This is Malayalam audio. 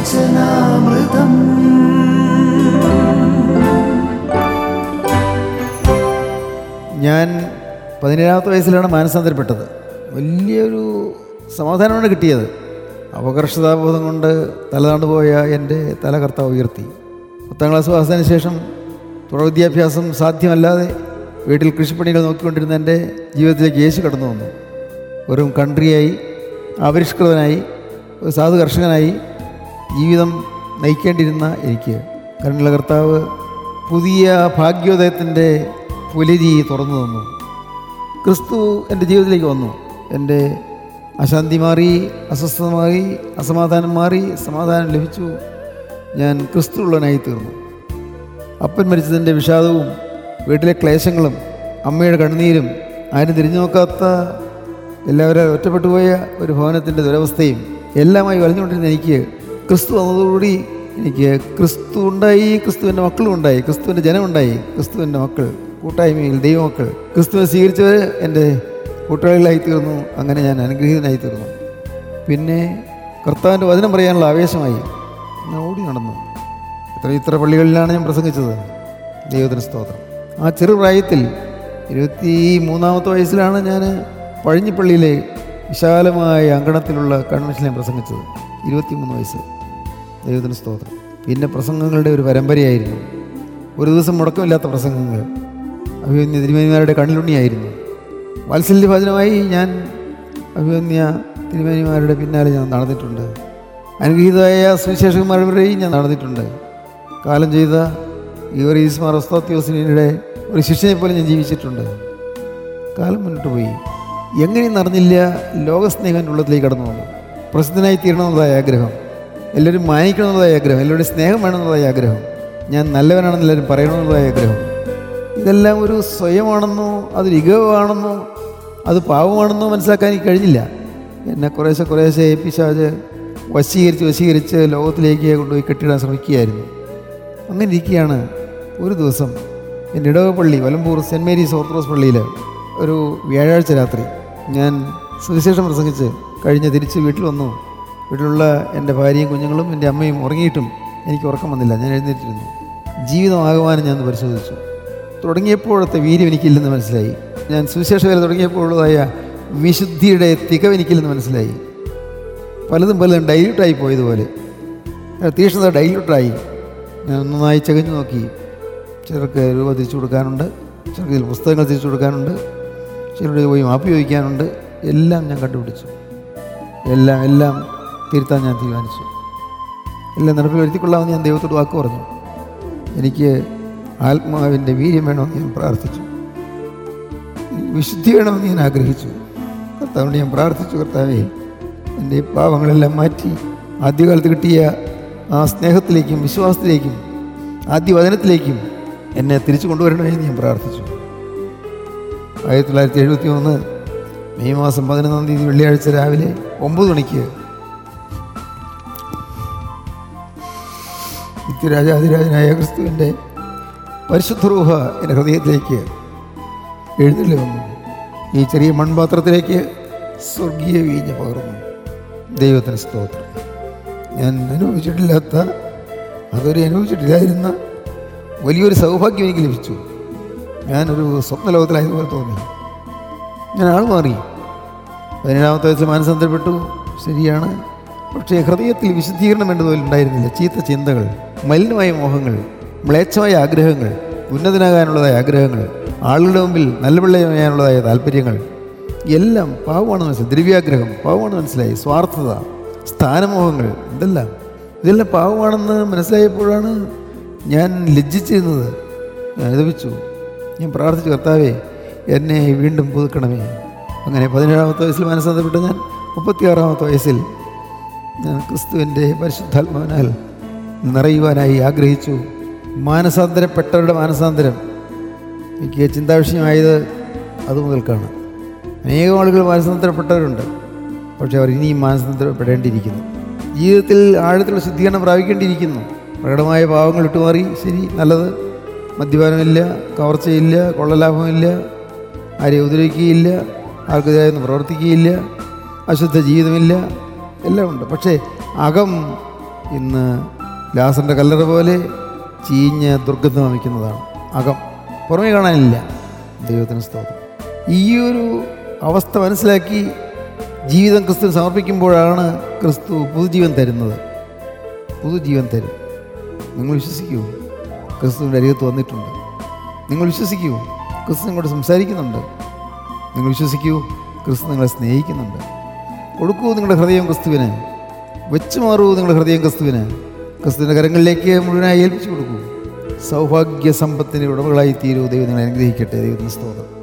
വചനാമൃതം ഞാൻ പതിനേഴാമത്തെ വയസ്സിലാണ് മാനസാന്തരപ്പെട്ടത് വലിയൊരു സമാധാനമാണ് കിട്ടിയത് അപകർഷതാബോധം കൊണ്ട് തലതാണ്ട് പോയ എൻ്റെ തല കർത്താവ് ഉയർത്തി പത്താം ക്ലാസ് പാസ്സതിന് ശേഷം തുടർ വിദ്യാഭ്യാസം സാധ്യമല്ലാതെ വീട്ടിൽ കൃഷിപ്പണികൾ നോക്കിക്കൊണ്ടിരുന്ന എൻ്റെ ജീവിതത്തിലേക്ക് യേശു കടന്നു വന്നു വെറും കൺട്രിയായി ആപരിഷ്കൃതനായി ഒരു സാധു കർഷകനായി ജീവിതം നയിക്കേണ്ടിരുന്ന എനിക്ക് കരുണുള്ള കർത്താവ് പുതിയ ഭാഗ്യോദയത്തിൻ്റെ പുലരി തുറന്നു തന്നു ക്രിസ്തു എൻ്റെ ജീവിതത്തിലേക്ക് വന്നു എൻ്റെ അശാന്തി മാറി അസ്വസ്ഥത മാറി അസമാധാനം മാറി സമാധാനം ലഭിച്ചു ഞാൻ ക്രിസ്തുള്ളവനായി തീർന്നു അപ്പൻ മരിച്ചതിൻ്റെ വിഷാദവും വീട്ടിലെ ക്ലേശങ്ങളും അമ്മയുടെ കണ്ണുനീരും ആരും തിരിഞ്ഞു നോക്കാത്ത എല്ലാവരും ഒറ്റപ്പെട്ടു പോയ ഒരു ഭവനത്തിൻ്റെ ദുരവസ്ഥയും എല്ലാമായി വലഞ്ഞുകൊണ്ടിരുന്ന എനിക്ക് ക്രിസ്തു വന്നതോടുകൂടി എനിക്ക് ക്രിസ്തു ഉണ്ടായി ക്രിസ്തുവിൻ്റെ മക്കളും ഉണ്ടായി ക്രിസ്തുവിൻ്റെ ജനമുണ്ടായി ക്രിസ്തുവിൻ്റെ മക്കൾ കൂട്ടായ്മയിൽ ദൈവമക്കൾ ക്രിസ്തുവിനെ സ്വീകരിച്ചവർ എൻ്റെ കൂട്ടാളികളായി തീർന്നു അങ്ങനെ ഞാൻ അനുഗ്രഹീതനായി തീർന്നു പിന്നെ കർത്താവിൻ്റെ വചനം പറയാനുള്ള ആവേശമായി ഞാൻ ഓടി നടന്നു എത്ര ഇത്ര പള്ളികളിലാണ് ഞാൻ പ്രസംഗിച്ചത് ദൈവത്തിന് സ്തോത്രം ആ ചെറുപ്രായത്തിൽ ഇരുപത്തി മൂന്നാമത്തെ വയസ്സിലാണ് ഞാൻ പഴഞ്ഞിപ്പള്ളിയിലെ വിശാലമായ അങ്കണത്തിലുള്ള കൺവെൻഷനിൽ ഞാൻ പ്രസംഗിച്ചത് ഇരുപത്തിമൂന്ന് വയസ്സ് ദൈവത്തിന് സ്തോത്രം പിന്നെ പ്രസംഗങ്ങളുടെ ഒരു പരമ്പരയായിരുന്നു ഒരു ദിവസം മുടക്കമില്ലാത്ത പ്രസംഗങ്ങൾ അഭിമന്യ തിരുമേനിമാരുടെ കണ്ണിലുണ്ണിയായിരുന്നു വാത്സല്യഭാചനമായി ഞാൻ അഭിമന്യ തിരുമേനിമാരുടെ പിന്നാലെ ഞാൻ നടന്നിട്ടുണ്ട് അനുഗ്രഹീതമായ സുവിശേഷകന്മാരുടെയും ഞാൻ നടന്നിട്ടുണ്ട് കാലം ചെയ്ത യുവറീസ് മാർ ഒസ്താത്യോസിനിയുടെ ഒരു ശിഷ്യനെ പോലെ ഞാൻ ജീവിച്ചിട്ടുണ്ട് കാലം മുന്നോട്ട് പോയി എങ്ങനെയും നടന്നില്ല ലോകസ്നേഹം എൻ്റെ ഉള്ളത്തിലേക്ക് കടന്നു വന്നു പ്രസിദ്ധനായി തീരണമെന്നതായ ആഗ്രഹം എല്ലാവരും മാനിക്കണമെന്നതായ ആഗ്രഹം എല്ലാവരുടെയും സ്നേഹം വേണമെന്നതായ ആഗ്രഹം ഞാൻ നല്ലവനാണെന്ന് എല്ലാവരും പറയണമെന്നതായ ആഗ്രഹം ഇതെല്ലാം ഒരു സ്വയമാണെന്നോ അതൊരു ഇകവാണെന്നോ അത് പാവമാണെന്നോ മനസ്സിലാക്കാൻ എനിക്ക് കഴിഞ്ഞില്ല എന്നെ കുറേശ്ശെ കുറേശ്ശെ പിശാജ് വശീകരിച്ച് വശീകരിച്ച് ലോകത്തിലേക്ക് കൊണ്ടുപോയി കെട്ടിടാൻ ശ്രമിക്കുകയായിരുന്നു അങ്ങനെ ഇരിക്കുകയാണ് ഒരു ദിവസം എൻ്റെ Idavappally Valampoor saint Mary's orthodox പള്ളിയിൽ ഒരു വ്യാഴാഴ്ച രാത്രി ഞാൻ സുവിശേഷം പ്രസംഗിച്ച് കഴിഞ്ഞ് തിരിച്ച് വീട്ടിൽ വന്നു വീട്ടിലുള്ള എൻ്റെ ഭാര്യയും കുഞ്ഞുങ്ങളും എൻ്റെ അമ്മയും ഉറങ്ങിയിട്ടും എനിക്ക് ഉറക്കം വന്നില്ല ഞാൻ എഴുന്നേറ്റിരുന്നു ജീവിതമാകുവാനും ഞാൻ ഒന്ന് പരിശോധിച്ചു തുടങ്ങിയപ്പോഴത്തെ വീര്യം എനിക്കില്ലെന്ന് മനസ്സിലായി ഞാൻ സുവിശേഷ വേല തുടങ്ങിയപ്പോഴുള്ളതായ വിശുദ്ധിയുടെ തികവ് എനിക്കില്ലെന്ന് മനസ്സിലായി പലതും പലതും ഡൈല്യൂട്ടായി പോയതുപോലെ ആ തീക്ഷ്ണത ഡൈല്യൂട്ടായി ഞാൻ നന്നായി ചകഞ്ഞു നോക്കി ചിലർക്ക് രൂപ തിരിച്ചു കൊടുക്കാനുണ്ട് ചിലർക്ക് ഇതിൽ പുസ്തകങ്ങൾ തിരിച്ചു കൊടുക്കാനുണ്ട് ചിലരുടെ പോയി മാപ്പ് ചോദിക്കാനുണ്ട് എല്ലാം ഞാൻ കണ്ടുപിടിച്ചു എല്ലാം എല്ലാം തിരുത്താൻ ഞാൻ തീരുമാനിച്ചു എല്ലാം നടപ്പിൽ വരുത്തിക്കൊള്ളാമെന്ന് ഞാൻ ദൈവത്തോട് വാക്ക് പറഞ്ഞു എനിക്ക് ആത്മാവിൻ്റെ വീര്യം വേണമെന്ന് ഞാൻ പ്രാർത്ഥിച്ചു വിശുദ്ധി വേണമെന്ന് ഞാൻ ആഗ്രഹിച്ചു കർത്താവിനോട് ഞാൻ പ്രാർത്ഥിച്ചു കർത്താവേ എൻ്റെ ഈ പാവങ്ങളെല്ലാം മാറ്റി ആദ്യകാലത്ത് കിട്ടിയ ആ സ്നേഹത്തിലേക്കും വിശ്വാസത്തിലേക്കും ആദ്യ വചനത്തിലേക്കും എന്നെ തിരിച്ചു കൊണ്ടുവരണമെന്ന് ഞാൻ പ്രാർത്ഥിച്ചു ആയിരത്തി തൊള്ളായിരത്തി എഴുപത്തി മൂന്ന് മെയ് മാസം പതിനൊന്നാം തീയതി വെള്ളിയാഴ്ച രാവിലെ ഒമ്പത് മണിക്ക് നിത്യരാജാതിരാജനായ ക്രിസ്തുവിൻ്റെ പരിശുദ്ധ റൂഹ എൻ്റെ ഹൃദയത്തിലേക്ക് എഴുന്നള്ളി വന്നു ഈ ചെറിയ മൺപാത്രത്തിലേക്ക് സ്വർഗീയ വീഞ്ഞ് പകർന്നു ദൈവത്തിന് സ്തോത്രം ഞാൻ അനുഭവിച്ചിട്ടില്ലാത്ത അതൊരു അനുഭവിച്ചിട്ടില്ലായിരുന്ന വലിയൊരു സൗഭാഗ്യം എനിക്ക് ലഭിച്ചു ഞാനൊരു സ്വപ്നലോകത്തിലായതുപോലെ തോന്നി ഞാൻ ആൾ മാറി പതിനേഴാമത്തെ വയസ്സിൽ മാനസാന്തരപ്പെട്ടു ശരിയാണ് പക്ഷേ ഹൃദയത്തിൽ വിശുദ്ധീകരണം വേണ്ടതുപോലെ ഉണ്ടായിരുന്നില്ല ചീത്ത ചിന്തകൾ മലിനമായ മോഹങ്ങൾ മ്ലേച്ഛമായ ആഗ്രഹങ്ങൾ ഉന്നതനാകാനുള്ളതായ ആഗ്രഹങ്ങൾ ആളുകളുടെ മുമ്പിൽ നല്ല പിള്ളയാനുള്ളതായ താല്പര്യങ്ങൾ എല്ലാം പാവമാണെന്ന് മനസ്സിലായി ദ്രവ്യാഗ്രഹം പാവമാണെന്ന് മനസ്സിലായി സ്വാർത്ഥത സ്ഥാനമോഹങ്ങൾ ഇതെല്ലാം ഇതെല്ലാം പാവമാണെന്ന് മനസ്സിലായപ്പോഴാണ് ഞാൻ ലജ്ജിച്ചിരുന്നത് ഞാൻ അനുഭവിച്ചു ഞാൻ പ്രാർത്ഥിച്ചു കർത്താവേ എന്നെ വീണ്ടും പുതുക്കണമേ അങ്ങനെ പതിനേഴാമത്തെ വയസ്സിൽ മനസ്സാന്തരപ്പെട്ട് ഞാൻ മുപ്പത്തിയാറാമത്തെ വയസ്സിൽ ഞാൻ ക്രിസ്തുവിൻ്റെ പരിശുദ്ധാത്മാവിനാൽ നിറയുവാനായി ആഗ്രഹിച്ചു മാനസാന്തരപ്പെട്ടവരുടെ മാനസാന്തരം എനിക്ക് ചിന്താവിഷയമായത് അതുമുതൽക്കാണ് അനേകം ആളുകൾ മാനസാന്തരപ്പെട്ടവരുണ്ട് പക്ഷേ അവർ ഇനിയും മാനസാന്തരപ്പെടേണ്ടിയിരിക്കുന്നു ജീവിതത്തിൽ ആഴത്തിലുള്ള ശുദ്ധീകരണം പ്രാപിക്കേണ്ടിയിരിക്കുന്നു പ്രകടമായ പാവങ്ങൾ ഇട്ടുമാറി ശരി നല്ലത് മദ്യപാനമില്ല കവർച്ചയില്ല കൊള്ളലാഭമില്ല ആരെയും ഉപദ്രവിക്കുകയില്ല ആർക്കെതിരായൊന്നും പ്രവർത്തിക്കുകയില്ല അശുദ്ധ ജീവിതമില്ല എല്ലാം ഉണ്ട് പക്ഷേ അകം ഇന്ന് ലാസറിൻ്റെ കല്ലറ പോലെ ചീഞ്ഞ് ദുർഗന്ധം വമിക്കുന്നതാണ് അകം പുറമേ കാണാനില്ല ദൈവത്തിന് സ്തോത്രം ഈ ഒരു അവസ്ഥ മനസ്സിലാക്കി ജീവിതം ക്രിസ്തു സമർപ്പിക്കുമ്പോഴാണ് ക്രിസ്തു പുതുജീവൻ തരുന്നത് പുതുജീവൻ തരും നിങ്ങൾ വിശ്വസിക്കൂ ക്രിസ്തുവിൻ്റെ അരികത്ത് വന്നിട്ടുണ്ട് നിങ്ങൾ വിശ്വസിക്കൂ ക്രിസ്തു നിങ്ങളോട് സംസാരിക്കുന്നുണ്ട് നിങ്ങൾ വിശ്വസിക്കൂ ക്രിസ്തു നിങ്ങളെ സ്നേഹിക്കുന്നുണ്ട് കൊടുക്കൂ നിങ്ങളുടെ ഹൃദയം ക്രിസ്തുവിന് വെച്ച് മാറൂ നിങ്ങളുടെ ഹൃദയം ക്രിസ്തുവിന് ക്രിസ്തുവിൻ്റെ കരങ്ങളിലേക്ക് മുഴുവനായി ഏൽപ്പിച്ചു കൊടുക്കൂ സൗഭാഗ്യ സമ്പത്തിൻ്റെ ഉടമകളായി തീരൂ ദൈവം നിങ്ങളെ അനുഗ്രഹിക്കട്ടെ ദൈവത്തിന് സ്തോത്രം